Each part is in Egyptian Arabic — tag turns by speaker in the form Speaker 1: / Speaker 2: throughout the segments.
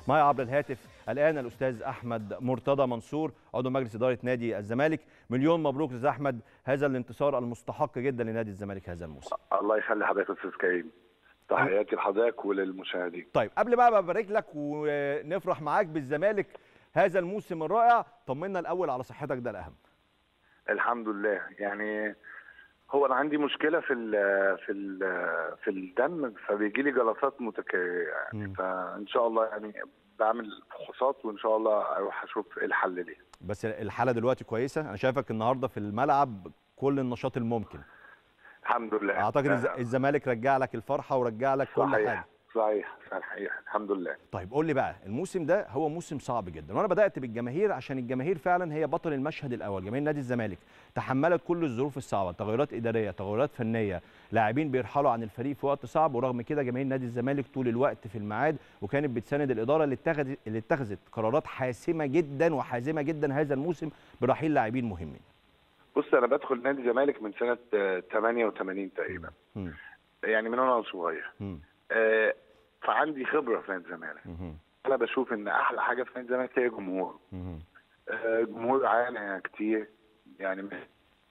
Speaker 1: معي عبر الهاتف الان الاستاذ احمد مرتضى منصور عضو مجلس اداره نادي الزمالك مليون مبروك استاذ احمد هذا الانتصار المستحق جدا لنادي الزمالك هذا الموسم
Speaker 2: الله يخلي حضرتك استاذ كريم تحياتي لحضرتك وللمشاهدين
Speaker 1: طيب قبل بقى ببارك لك ونفرح معاك بالزمالك هذا الموسم الرائع طمنا الاول على صحتك ده الاهم
Speaker 2: الحمد لله يعني هو انا عندي مشكله في ال في ال في الدم فبيجي لي جلطات متكرره يعني فان شاء الله يعني بعمل فحوصات وان شاء الله اروح اشوف ايه الحل ليه
Speaker 1: بس الحاله دلوقتي كويسه انا شايفك النهارده في الملعب كل النشاط الممكن
Speaker 2: الحمد لله
Speaker 1: اعتقد الز- الزمالك رجع لك الفرحه ورجع لك كل
Speaker 2: صحيح
Speaker 1: حاجه
Speaker 2: صحيح صحيح الحمد لله
Speaker 1: طيب قول لي بقى الموسم ده هو موسم صعب جدا وانا بدات بالجماهير عشان الجماهير فعلا هي بطل المشهد الاول جماهير نادي الزمالك تحملت كل الظروف الصعبه تغيرات اداريه تغيرات فنيه لاعبين بيرحلوا عن الفريق في وقت صعب ورغم كده جماهير نادي الزمالك طول الوقت في الميعاد وكانت بتساند الاداره اللي اتخذت اللي اتخذت قرارات حاسمه جدا وحازمه جدا هذا الموسم برحيل لاعبين مهمين
Speaker 2: بص انا بدخل نادي الزمالك من سنه آه، 88 تقريبا
Speaker 1: مم.
Speaker 2: يعني من وانا صغير
Speaker 1: مم.
Speaker 2: آه، فعندي خبره في نادي الزمالك
Speaker 1: مم.
Speaker 2: انا بشوف ان احلى حاجه في نادي الزمالك هي جمهور
Speaker 1: مم.
Speaker 2: آه، جمهور عانى كتير يعني من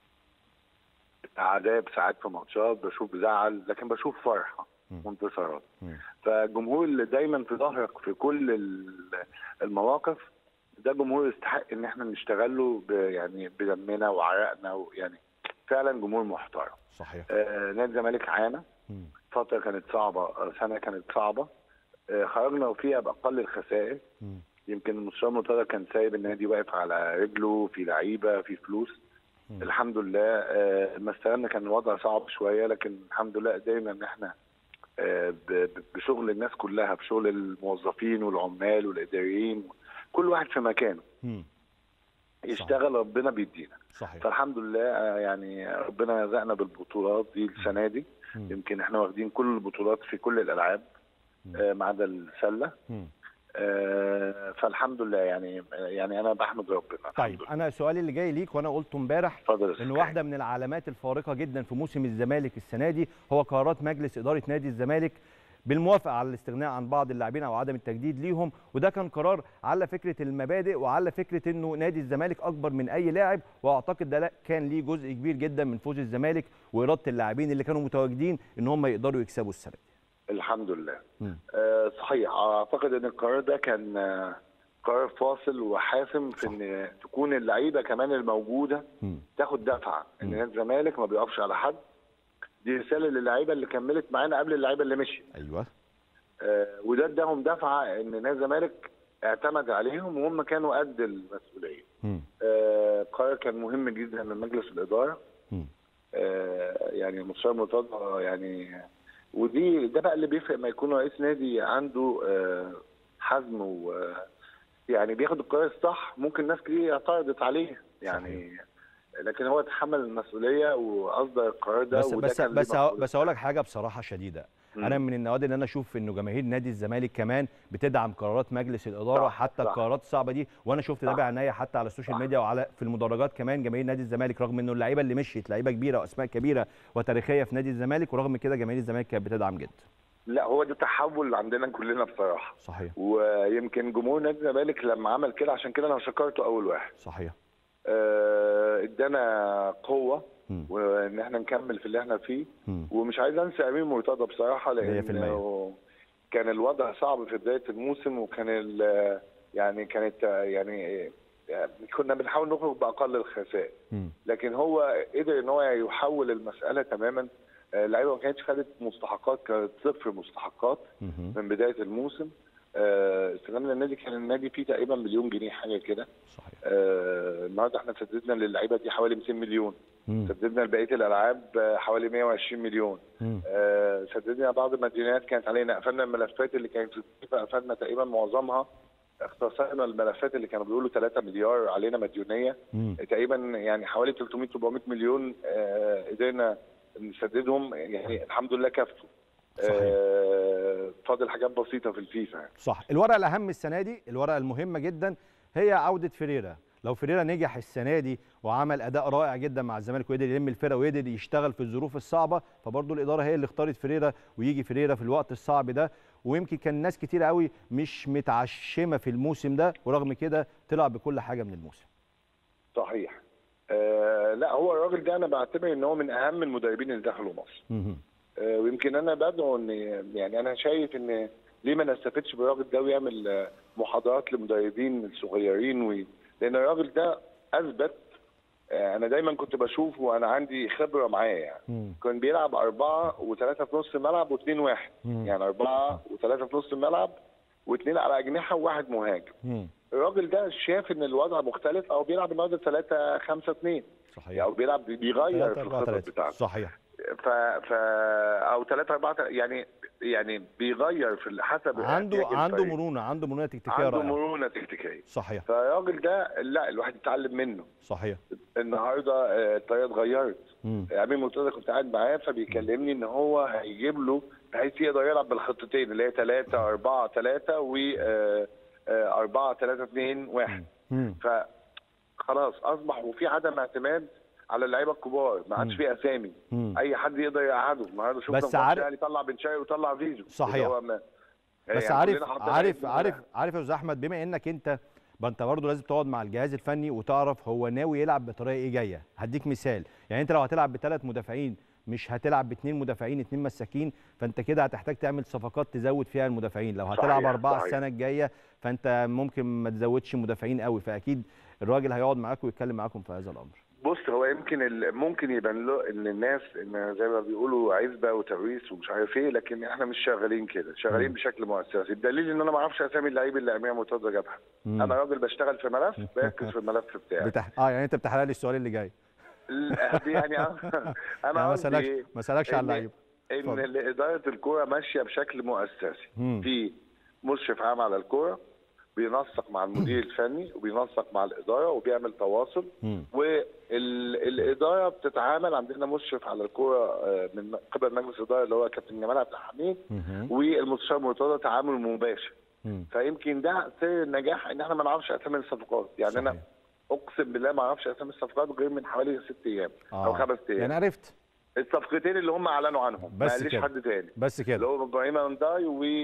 Speaker 2: عذاب ساعات في ماتشات بشوف زعل لكن بشوف فرحه
Speaker 1: مم.
Speaker 2: وانتصارات
Speaker 1: مم.
Speaker 2: فالجمهور اللي دايما في ظهرك في كل ال- المواقف ده جمهور يستحق ان احنا نشتغل له ب- يعني بدمنا وعرقنا ويعني فعلا جمهور محترم
Speaker 1: صحيح
Speaker 2: آه نادي الزمالك عانى
Speaker 1: مم.
Speaker 2: فتره كانت صعبه آه، سنه كانت صعبه آه خرجنا فيها باقل الخسائر
Speaker 1: مم.
Speaker 2: يمكن مستشار مرتضى كان سايب النادي واقف على رجله في لعيبه في فلوس
Speaker 1: مم.
Speaker 2: الحمد لله آه، لما استلمنا كان الوضع صعب شويه لكن الحمد لله قدرنا ان احنا آه، ب- ب- بشغل الناس كلها بشغل الموظفين والعمال والاداريين كل واحد في مكانه
Speaker 1: مم.
Speaker 2: يشتغل ربنا بيدينا
Speaker 1: صحيح
Speaker 2: فالحمد لله آه، يعني ربنا رزقنا بالبطولات دي السنه دي
Speaker 1: مم.
Speaker 2: يمكن احنا واخدين كل البطولات في كل الالعاب آه، ما عدا السله
Speaker 1: مم.
Speaker 2: آه، فالحمد لله يعني يعني انا بحمد ربنا الحمد
Speaker 1: طيب
Speaker 2: لله.
Speaker 1: انا سؤالي اللي جاي ليك وانا قلته امبارح
Speaker 2: اتفضل يا
Speaker 1: ان
Speaker 2: أستاذ
Speaker 1: واحده من العلامات الفارقه جدا في موسم الزمالك السنه دي هو قرارات مجلس اداره نادي الزمالك بالموافقه على الاستغناء عن بعض اللاعبين او عدم التجديد ليهم وده كان قرار على فكره المبادئ وعلى فكره انه نادي الزمالك اكبر من اي لاعب واعتقد ده لا كان ليه جزء كبير جدا من فوز الزمالك واراده اللاعبين اللي كانوا متواجدين ان هم يقدروا يكسبوا السنه دي
Speaker 2: الحمد لله
Speaker 1: مم.
Speaker 2: آه صحيح اعتقد ان القرار ده كان آه قرار فاصل وحاسم في
Speaker 1: صح.
Speaker 2: ان تكون اللعيبه كمان الموجوده
Speaker 1: مم.
Speaker 2: تاخد دفعه ان
Speaker 1: مم.
Speaker 2: نادي الزمالك ما بيقفش على حد دي رساله للعيبه اللي كملت معانا قبل اللعيبه اللي مشيت
Speaker 1: ايوه
Speaker 2: آه وده اداهم دفعه ان نادي الزمالك اعتمد عليهم وهم كانوا قد المسؤوليه
Speaker 1: مم.
Speaker 2: آه قرار كان مهم جدا من مجلس الاداره
Speaker 1: مم.
Speaker 2: آه، يعني المستشار مرتضى يعني ودي ده بقى اللي بيفرق ما يكون رئيس نادي عنده آه، حزم و يعني بياخد القرار الصح ممكن ناس كتير اعترضت عليه يعني لكن هو تحمل المسؤوليه واصدر القرار ده
Speaker 1: بس
Speaker 2: وده
Speaker 1: بس
Speaker 2: كان ليه
Speaker 1: بس
Speaker 2: مفعول.
Speaker 1: بس اقول لك حاجه بصراحه شديده
Speaker 2: مم.
Speaker 1: انا من النوادي اللي انا اشوف انه جماهير نادي الزمالك كمان بتدعم قرارات مجلس الاداره
Speaker 2: صح،
Speaker 1: حتى
Speaker 2: صح.
Speaker 1: القرارات الصعبه دي وانا شفت ده
Speaker 2: صح.
Speaker 1: بعناية حتى على السوشيال
Speaker 2: صح.
Speaker 1: ميديا وعلى في المدرجات كمان جماهير نادي الزمالك رغم انه اللعيبه اللي مشيت لعيبه كبيره واسماء كبيره وتاريخيه في نادي الزمالك ورغم كده جماهير الزمالك كانت بتدعم جدا
Speaker 2: لا هو ده تحول عندنا كلنا بصراحه
Speaker 1: صحيح
Speaker 2: ويمكن جمهور نادي الزمالك لما عمل كده عشان كده انا شكرته اول واحد
Speaker 1: صحيح
Speaker 2: آه، ادانا قوه
Speaker 1: مم.
Speaker 2: وان احنا نكمل في اللي احنا فيه
Speaker 1: مم.
Speaker 2: ومش عايز انسى امين مرتضى بصراحه
Speaker 1: مية في
Speaker 2: لانه كان الوضع صعب في بدايه الموسم وكان ال- يعني كانت يعني كنا بنحاول نخرج باقل الخسائر
Speaker 1: مم.
Speaker 2: لكن هو قدر ان هو يحول المساله تماما آه، اللعيبه ما كانتش خدت مستحقات كانت صفر مستحقات
Speaker 1: مم.
Speaker 2: من بدايه الموسم آه، استلمنا النادي كان النادي فيه تقريبا مليون جنيه حاجه كده
Speaker 1: صحيح
Speaker 2: آه، النهارده احنا سددنا للعيبه دي حوالي 200 مليون
Speaker 1: مم.
Speaker 2: سددنا لبقيه الالعاب آه، حوالي 120 مليون
Speaker 1: مم.
Speaker 2: آه، سددنا بعض المديونيات كانت علينا قفلنا الملفات اللي كانت في الفيفا قفلنا تقريبا معظمها اختصرنا الملفات اللي كانوا بيقولوا 3 مليار علينا مديونيه
Speaker 1: مم.
Speaker 2: تقريبا يعني حوالي 300 400 مليون آه، قدرنا نسددهم يعني الحمد لله كفوا
Speaker 1: صحيح.
Speaker 2: آه، فاضل حاجات بسيطه في الفيفا يعني.
Speaker 1: صح الورقه الاهم السنه دي الورقه المهمه جدا هي عوده فريرا لو فريرا نجح السنه دي وعمل اداء رائع جدا مع الزمالك وقدر يلم الفرقه وقدر يشتغل في الظروف الصعبه فبرضه الاداره هي اللي اختارت فريرا ويجي فريرا في الوقت الصعب ده ويمكن كان ناس كتير قوي مش متعشمه في الموسم ده ورغم كده طلع بكل حاجه من الموسم
Speaker 2: صحيح آه لا هو الراجل ده انا بعتبر ان هو من اهم المدربين اللي دخلوا مصر
Speaker 1: مهم.
Speaker 2: آه ويمكن انا بدعو ان يعني انا شايف ان ليه ما نستفدش بالراجل ده ويعمل آه، محاضرات للمدربين الصغيرين و... لان الراجل ده اثبت آه، انا دايما كنت بشوفه وانا عندي خبره معاه يعني
Speaker 1: مم.
Speaker 2: كان بيلعب أربعة وثلاثة في نص الملعب واثنين واحد
Speaker 1: مم.
Speaker 2: يعني أربعة وثلاثة في نص الملعب واثنين على أجنحة وواحد مهاجم
Speaker 1: مم.
Speaker 2: الراجل ده شاف إن الوضع مختلف أو بيلعب النهارده ثلاثة خمسة اثنين
Speaker 1: صحيح
Speaker 2: أو بيلعب بيغير في
Speaker 1: تلاتة أربعة
Speaker 2: الخطط
Speaker 1: تلاتة.
Speaker 2: بتاعته
Speaker 1: صحيح
Speaker 2: ف... ف أو ثلاثة أربعة تلاتة. يعني يعني بيغير في ال- حسب
Speaker 1: عنده
Speaker 2: احتياج
Speaker 1: عنده
Speaker 2: الفريق.
Speaker 1: مرونه عنده مرونه تكتيكيه
Speaker 2: عنده
Speaker 1: رائعه
Speaker 2: مرونة تكتيكية
Speaker 1: صحيح
Speaker 2: فالراجل ده لا الواحد يتعلم منه
Speaker 1: صحيح
Speaker 2: النهارده آه، الطريقه اتغيرت
Speaker 1: مم.
Speaker 2: امين مرتضى كنت قاعد معاه فبيكلمني ان هو هيجيب له بحيث يقدر يلعب بالخطتين اللي هي 3 4 3 و 4 3 2 1
Speaker 1: مم.
Speaker 2: فخلاص اصبح وفي عدم اعتماد على اللعيبه الكبار ما عادش في اسامي
Speaker 1: مم.
Speaker 2: اي حد يقدر يقعده النهارده شفنا
Speaker 1: بس
Speaker 2: في ماتش
Speaker 1: عارف-
Speaker 2: الاهلي طلع بن شرقي وطلع فيزو
Speaker 1: صحيح.
Speaker 2: اللي هو ما-
Speaker 1: بس
Speaker 2: يعني
Speaker 1: عارف
Speaker 2: كلنا حطينا
Speaker 1: عارف
Speaker 2: اسمه
Speaker 1: عارف
Speaker 2: ده.
Speaker 1: عارف يا استاذ احمد بما انك انت ما انت برضه لازم تقعد مع الجهاز الفني وتعرف هو ناوي يلعب بطريقه ايه جايه هديك مثال يعني انت لو هتلعب بثلاث مدافعين مش هتلعب باثنين مدافعين اثنين مساكين فانت كده هتحتاج تعمل صفقات تزود فيها المدافعين لو هتلعب
Speaker 2: صحيح،
Speaker 1: اربعه
Speaker 2: صحيح.
Speaker 1: السنه الجايه فانت ممكن ما تزودش مدافعين قوي فاكيد الراجل هيقعد معاكم ويتكلم معاكم في هذا الامر
Speaker 2: بص هو يمكن ال- ممكن يبان له ان الناس ان زي ما بيقولوا عزبه وتوريث ومش عارف ايه لكن احنا مش شغالين كده شغالين
Speaker 1: مم.
Speaker 2: بشكل مؤسسي الدليل ان انا ما اعرفش اسامي اللعيب اللي امير مرتضى جابها
Speaker 1: مم.
Speaker 2: انا راجل بشتغل في ملف بركز في الملف بتاعي
Speaker 1: بتح... اه يعني انت بتحرق لي السؤال اللي جاي
Speaker 2: ال- يعني أنا-
Speaker 1: يعني
Speaker 2: انا
Speaker 1: ما
Speaker 2: قصدي
Speaker 1: سالكش
Speaker 2: إيه؟
Speaker 1: ما سالكش على
Speaker 2: إن-
Speaker 1: اللعيبه
Speaker 2: ان
Speaker 1: اتفضل.
Speaker 2: اداره الكوره ماشيه بشكل مؤسسي
Speaker 1: مم.
Speaker 2: في مشرف عام على الكوره بينسق مع المدير الفني وبينسق مع الاداره وبيعمل تواصل
Speaker 1: مم.
Speaker 2: والاداره بتتعامل عندنا مشرف على الكوره آه، من قبل مجلس الاداره اللي هو كابتن جمال عبد الحميد
Speaker 1: مهم.
Speaker 2: والمستشار مرتضى تعامل مباشر
Speaker 1: مم.
Speaker 2: فيمكن ده سر النجاح ان احنا ما نعرفش اسامي الصفقات يعني انا
Speaker 1: صحيح.
Speaker 2: اقسم بالله ما اعرفش اسامي الصفقات غير من حوالي ست ايام او
Speaker 1: آه.
Speaker 2: خمس ايام
Speaker 1: يعني عرفت
Speaker 2: الصفقتين اللي هم اعلنوا عنهم
Speaker 1: بس
Speaker 2: ما قاليش
Speaker 1: كده.
Speaker 2: حد تاني
Speaker 1: بس
Speaker 2: اللي
Speaker 1: كده
Speaker 2: هو ابراهيم انداي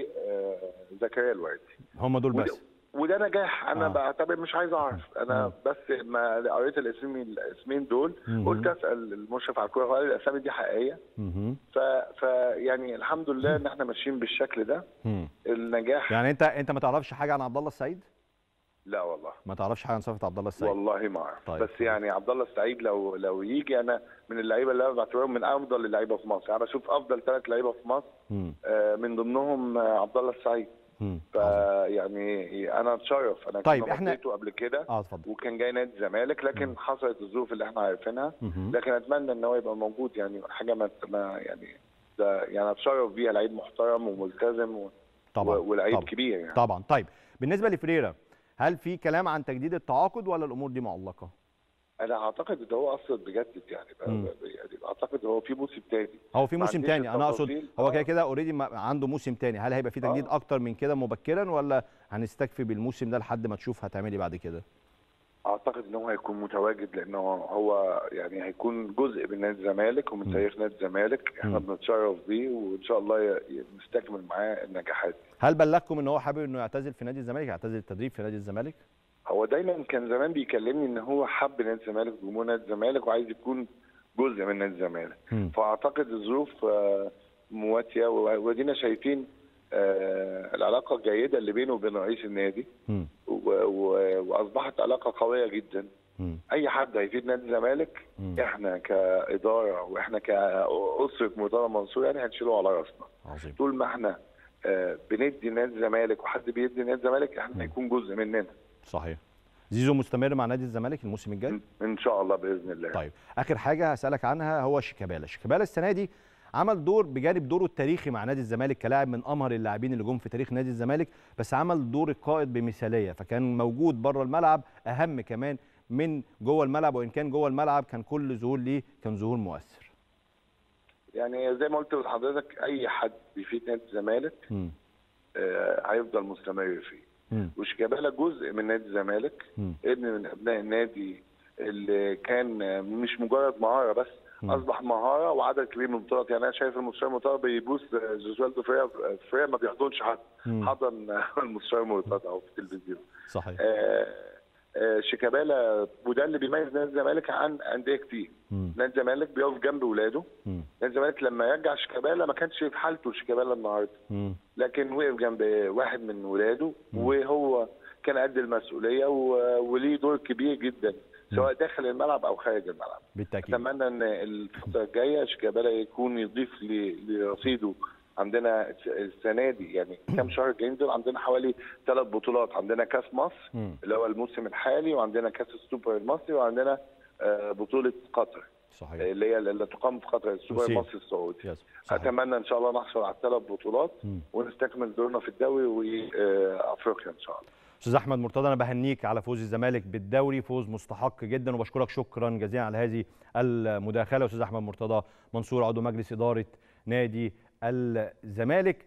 Speaker 2: وزكريا الوردي
Speaker 1: هم دول
Speaker 2: وده,
Speaker 1: بس
Speaker 2: وده نجاح انا
Speaker 1: آه.
Speaker 2: آه. بعتبر مش عايز اعرف انا
Speaker 1: آه.
Speaker 2: بس ما قريت الاسمين الاسمين دول
Speaker 1: مهم.
Speaker 2: قلت اسال المشرف على الكوره قال لي الاسامي دي حقيقيه
Speaker 1: مهم.
Speaker 2: ف... ف يعني الحمد لله ان احنا ماشيين بالشكل ده
Speaker 1: مم.
Speaker 2: النجاح
Speaker 1: يعني انت انت ما تعرفش حاجه عن عبد الله السعيد
Speaker 2: لا والله
Speaker 1: ما تعرفش حاجه عن صفقه عبد الله السعيد
Speaker 2: والله ما اعرف
Speaker 1: طيب.
Speaker 2: طيب. بس يعني عبد الله السعيد لو لو يجي انا من اللعيبه اللي انا بعتبرهم من افضل اللعيبه في مصر انا بشوف افضل ثلاث لعيبه في مصر
Speaker 1: مم.
Speaker 2: آه، من ضمنهم آه، عبد الله السعيد
Speaker 1: مم. عظيم.
Speaker 2: فيعني انا اتشرف انا
Speaker 1: طيب،
Speaker 2: كنت
Speaker 1: إحنا-
Speaker 2: مضيته قبل كده
Speaker 1: اه اتفضل
Speaker 2: وكان جاي نادي الزمالك لكن حصلت الظروف اللي احنا عارفينها
Speaker 1: مهم.
Speaker 2: لكن اتمنى ان هو يبقى موجود يعني حاجه ما ما يعني ده يعني اتشرف بيها لعيب محترم وملتزم و...
Speaker 1: طبعا
Speaker 2: و- ولعيب
Speaker 1: طبعا.
Speaker 2: كبير يعني
Speaker 1: طبعا طيب بالنسبه لفريرا هل في كلام عن تجديد التعاقد ولا الامور دي معلقه
Speaker 2: انا اعتقد ان هو اصلا بجدد يعني,
Speaker 1: مم.
Speaker 2: يعني اعتقد هو في موسم تاني
Speaker 1: هو في
Speaker 2: ما
Speaker 1: موسم
Speaker 2: عنديش
Speaker 1: تاني انا اقصد
Speaker 2: التفاصيل.
Speaker 1: هو
Speaker 2: آه.
Speaker 1: كده كده اوريدي عنده موسم تاني هل هيبقى في تجديد
Speaker 2: آه.
Speaker 1: اكتر من كده مبكرا ولا هنستكفي بالموسم ده لحد ما تشوف هتعمل ايه بعد كده
Speaker 2: اعتقد ان هو هيكون متواجد لانه هو يعني هيكون جزء من نادي الزمالك ومن
Speaker 1: مم.
Speaker 2: تاريخ نادي الزمالك احنا
Speaker 1: مم.
Speaker 2: بنتشرف بيه وان شاء الله ي- ي- نستكمل معاه النجاحات
Speaker 1: هل بلغكم ان هو حابب انه يعتزل في نادي الزمالك يعتزل التدريب في نادي الزمالك
Speaker 2: هو دايما كان زمان بيكلمني ان هو حب نادي الزمالك جمهور نادي الزمالك وعايز يكون جزء من نادي الزمالك
Speaker 1: مم.
Speaker 2: فاعتقد الظروف آه، مواتيه و- ودينا شايفين آه، العلاقه الجيده اللي بينه وبين رئيس النادي
Speaker 1: مم.
Speaker 2: و- و- واصبحت علاقه قويه جدا
Speaker 1: مم.
Speaker 2: اي حد هيفيد نادي الزمالك
Speaker 1: مم.
Speaker 2: احنا كاداره واحنا كاسره مرتضى منصور يعني هنشيله على راسنا
Speaker 1: عظيم
Speaker 2: طول ما احنا آه، بندي نادي الزمالك وحد بيدي نادي الزمالك
Speaker 1: مم.
Speaker 2: احنا هيكون جزء مننا
Speaker 1: صحيح زيزو مستمر مع نادي الزمالك الموسم الجاي
Speaker 2: ان شاء الله باذن الله
Speaker 1: طيب اخر حاجه هسالك عنها هو شيكابالا شيكابالا السنه دي عمل دور بجانب دوره التاريخي مع نادي الزمالك كلاعب من امهر اللاعبين اللي جم في تاريخ نادي الزمالك بس عمل دور القائد بمثاليه فكان موجود بره الملعب اهم كمان من جوه الملعب وان كان جوه الملعب كان كل ظهور ليه كان ظهور مؤثر
Speaker 2: يعني زي ما قلت لحضرتك اي حد بيفيد نادي الزمالك
Speaker 1: مم.
Speaker 2: آه، هيفضل مستمر فيه
Speaker 1: مم.
Speaker 2: وشيكابالا جزء من نادي الزمالك
Speaker 1: مم.
Speaker 2: ابن من ابناء النادي اللي كان آه، مش مجرد مهاره بس
Speaker 1: مم.
Speaker 2: اصبح مهاره وعدد كبير من البطولات يعني انا شايف المستشار مرتضى بيبوس جوزوالدو فريا فريا ما بيحضنش حد
Speaker 1: مم.
Speaker 2: حضن المستشار مرتضى اهو في التلفزيون
Speaker 1: صحيح
Speaker 2: آه، آه، شيكابالا وده اللي بيميز نادي الزمالك عن انديه كتير
Speaker 1: مم.
Speaker 2: نادي الزمالك بيقف جنب ولاده
Speaker 1: مم.
Speaker 2: نادي الزمالك لما يرجع شيكابالا ما كانش في حالته شيكابالا النهارده
Speaker 1: مم.
Speaker 2: لكن وقف جنب واحد من ولاده
Speaker 1: مم.
Speaker 2: وهو كان قد المسؤوليه و- وليه دور كبير جدا سواء داخل الملعب او خارج الملعب
Speaker 1: بالتاكيد
Speaker 2: اتمنى ان الفتره الجايه شيكابالا يكون يضيف ل- لرصيده عندنا السنه دي يعني كام شهر الجايين دول عندنا حوالي ثلاث بطولات عندنا كاس مصر
Speaker 1: مم.
Speaker 2: اللي هو الموسم الحالي وعندنا كاس السوبر المصري وعندنا آه، بطوله قطر
Speaker 1: صحيح
Speaker 2: اللي هي اللي تقام في قطر السوبر
Speaker 1: روسيا.
Speaker 2: المصري السعودي
Speaker 1: يس صحيح
Speaker 2: اتمنى ان شاء الله نحصل على الثلاث بطولات
Speaker 1: مم.
Speaker 2: ونستكمل دورنا في الدوري وافريقيا ان شاء الله
Speaker 1: استاذ احمد مرتضى انا بهنيك على فوز الزمالك بالدوري فوز مستحق جدا وبشكرك شكرا جزيلا على هذه المداخله استاذ احمد مرتضى منصور عضو مجلس اداره نادي الزمالك